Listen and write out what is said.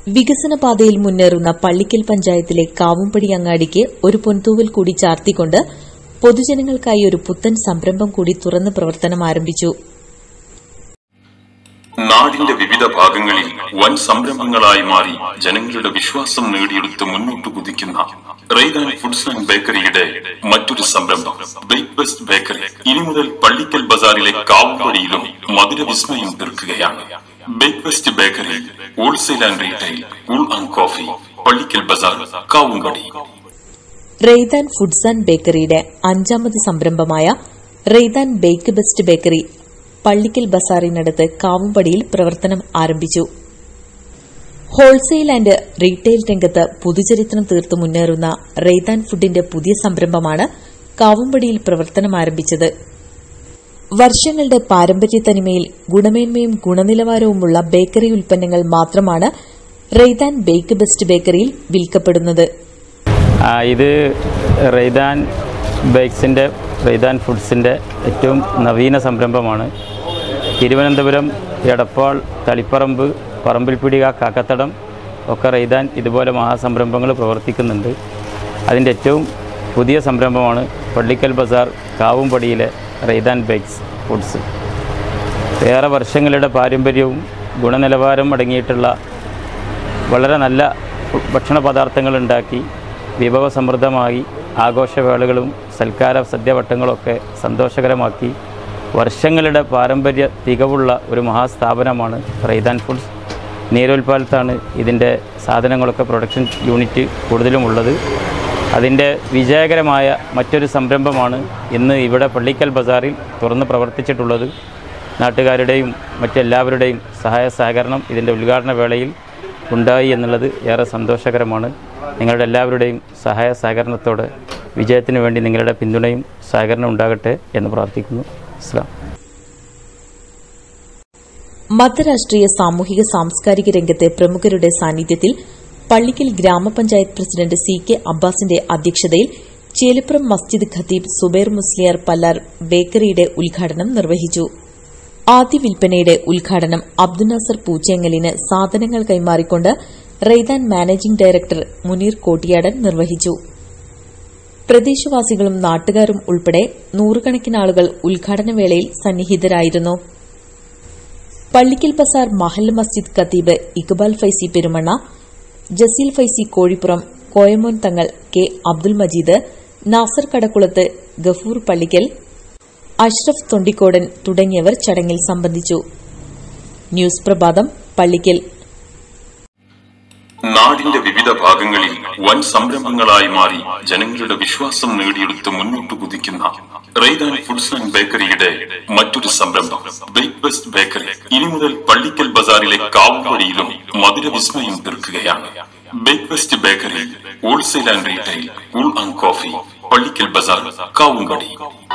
വികസന പാതയിൽ മുന്നേറുന്ന പള്ളിക്കൽ പഞ്ചായത്തിലെ കാവുംപടി അങ്ങാടിക്ക് ഒരു പൊൻതൂവൽ കൂടി ചാർത്തിക്കൊണ്ട് പൊതുജനങ്ങൾക്കായി ഒരു പുത്തൻ സംരംഭം കൂടി തുറന്ന് പ്രവർത്തനം ആരംഭിച്ചു നാടിന്റെ വിവിധ ഭാഗങ്ങളിൽ വൻ സംരംഭങ്ങളായി മാറി ജനങ്ങളുടെ വിശ്വാസം നേടിയെടുത്ത് മുന്നോട്ട് കുതിക്കുന്ന റെയ്ദാൻ ഫുഡ്സ് ആൻഡ് ബേക്കറിയുടെ മറ്റൊരു സംരംഭം ബ്രേക്ക്ഫാസ്റ്റ് ബേക്കറി ഇനി മുതൽ പള്ളിക്കൽ ബസാറിലെ കാവുംപടിയിലും മധുര വിസ്മയം തീർക്കുകയാണ് breakfast bakery wholesale and retail cool and coffee Pallikkal bazaar Kavumpadi Raythan foods and ബേക്കറിയുടെ അഞ്ചാമത് സംരംഭമായ Raythan bake best bakery Pallikkal ബസാറിനടുത്ത് കാവുംപടിയിൽ പ്രവർത്തനം ആരംഭിച്ചു ഹോൾസെയിൽ ആൻഡ് റീറ്റെയിൽ രംഗത്ത് പുതുചരിത്രം തീർത്ത് മുന്നേറുന്ന റെയ്താൻ ഫുഡിന്റെ പുതിയ സംരംഭമാണ് കാവുംപടിയിൽ പ്രവർത്തനം ആരംഭിച്ചത് വർഷങ്ങളുടെ പാരമ്പര്യ തനിമയിൽ ഗുണമേന്മയും ഗുണനിലവാരവുമുള്ള ബേക്കറി ഉൽപ്പന്നങ്ങൾ മാത്രമാണ് റെയ്താൻ ബേക്ക് ബെസ്റ്റ് ബേക്കറിയിൽ വിൽക്കപ്പെടുന്നത് ആ, ഇത് റെയ്ദാൻ ബേക്സിൻ്റെ റെയ്ദാൻ ഫുഡ്സിൻ്റെ ഏറ്റവും നവീന സംരംഭമാണ് തിരുവനന്തപുരം എടപ്പാൾ തളിപ്പറമ്പ് പറമ്പിൽപ്പിടിക കാക്കത്തടം ഒക്കെ റെയ്ദാൻ ഇതുപോലെ മഹാസംരംഭങ്ങൾ പ്രവർത്തിക്കുന്നുണ്ട് അതിൻ്റെ ഏറ്റവും പുതിയ സംരംഭമാണ് പള്ളിക്കൽ ബസാർ കാവുംപടിയിലെ റെയ്ദാൻ ബേക്സ് ഫുഡ്സ് ഏറെ വർഷങ്ങളുടെ പാരമ്പര്യവും ഗുണനിലവാരം അടങ്ങിയിട്ടുള്ള വളരെ നല്ല ഭക്ഷണ പദാർത്ഥങ്ങൾ ഉണ്ടാക്കി വിഭവസമൃദ്ധമായി ആഘോഷവേളകളും സൽക്കാര സദ്യവട്ടങ്ങളൊക്കെ സന്തോഷകരമാക്കി വർഷങ്ങളുടെ പാരമ്പര്യ തികവുള്ള ഒരു മഹാസ്ഥാപനമാണ് റെയ്ദാൻ ഫുഡ്സ് നീരോൽപ്പാലത്താണ് ഇതിൻ്റെ സാധനങ്ങളൊക്കെ പ്രൊഡക്ഷൻ യൂണിറ്റ് കൂടുതലും ഉള്ളത് അതിൻ്റെ വിജയകരമായ മറ്റൊരു സംരംഭമാണ് ഇന്ന് ഇവിടെ പള്ളിക്കൽ ബസാറിൽ തുറന്ന് പ്രവർത്തിച്ചിട്ടുള്ളത് നാട്ടുകാരുടെയും മറ്റെല്ലാവരുടെയും സഹായ സഹകരണം ഇതിൻ്റെ ഉദ്ഘാടന വേളയിൽ ഉണ്ടായി എന്നുള്ളത് ഏറെ സന്തോഷകരമാണ് നിങ്ങളുടെ എല്ലാവരുടെയും സഹായ സഹകരണത്തോടെ വിജയത്തിന് വേണ്ടി നിങ്ങളുടെ പിന്തുണയും സഹകരണം ഉണ്ടാകട്ടെ എന്ന് പ്രാർത്ഥിക്കുന്നു അസ്ലാം മതരാഷ്ട്രീയ സാമൂഹിക സാംസ്കാരിക രംഗത്തെ പ്രമുഖരുടെ സാന്നിധ്യത്തിൽ പള്ളിക്കൽ ഗ്രാമപഞ്ചായത്ത് പ്രസിഡന്റ് സി കെ അബ്ബാസിന്റെ അധ്യക്ഷതയിൽ ചേലിപ്പുറം മസ്ജിദ് ഖത്തീബ് സുബൈർ മുസ്ലിയാർ പല്ലാർ ബേക്കറിയുടെ ഉദ്ഘാടനം നിർവഹിച്ചു ആദ്യ വിൽപ്പനയുടെ ഉദ്ഘാടനം അബ്ദുനാസർ പൂച്ചേങ്ങലിന് സാധനങ്ങൾ കൈമാറിക്കൊണ്ട് റെയ്താൻ മാനേജിംഗ് ഡയറക്ടർ മുനീർ കോട്ടിയാടൻ നിർവഹിച്ചു പ്രദേശവാസികളും നാട്ടുകാരും ഉൾപ്പെടെ നൂറുകണക്കിന് ആളുകൾ ഉദ്ഘാടന വേളയിൽ സന്നിഹിതരായിരുന്നു പള്ളിക്കൽ ബസാർ മഹൽ മസ്ജിദ് ഖത്തീബ് ഇക്ബാൽ ഫൈസി പെരുമണ്ണ ജസീൽ ഫൈസി കോഴിപ്പുറം കോയമോൻ തങ്ങൾ കെ അബ്ദുൽ മജീദ് നാസർ കടക്കുളത്ത് ഗഫൂർ പള്ളിക്കൽ അഷ്റഫ് തൊണ്ടിക്കോടൻ തുടങ്ങിയവർ ചടങ്ങിൽ സംബന്ധിച്ചു ന്യൂസ് പ്രഭാതം പള്ളിക്കൽ നാടിന്റെ വിവിധ ഭാഗങ്ങളിൽ വൻ സംരംഭങ്ങളായി മാറി ജനങ്ങളുടെ വിശ്വാസം നേടിയെടുത്ത് മുന്നോട്ട് കുതിക്കുന്ന റെയ്ദാൻ ഫുഡ്സ് ആൻഡ് ബേക്കറിയുടെ മറ്റൊരു സംരംഭം ബ്രേക്ക്ഫാസ്റ്റ് ബേക്കറി ഇനി മുതൽ പള്ളിക്കൽ ബസാറിലെ കാവുംപടിയിലും മധുര വിസ്മയം തീർക്കുകയാണ് breakfast bakery wholesale and retail cool and coffee Pallikkal bazaar Kavumpady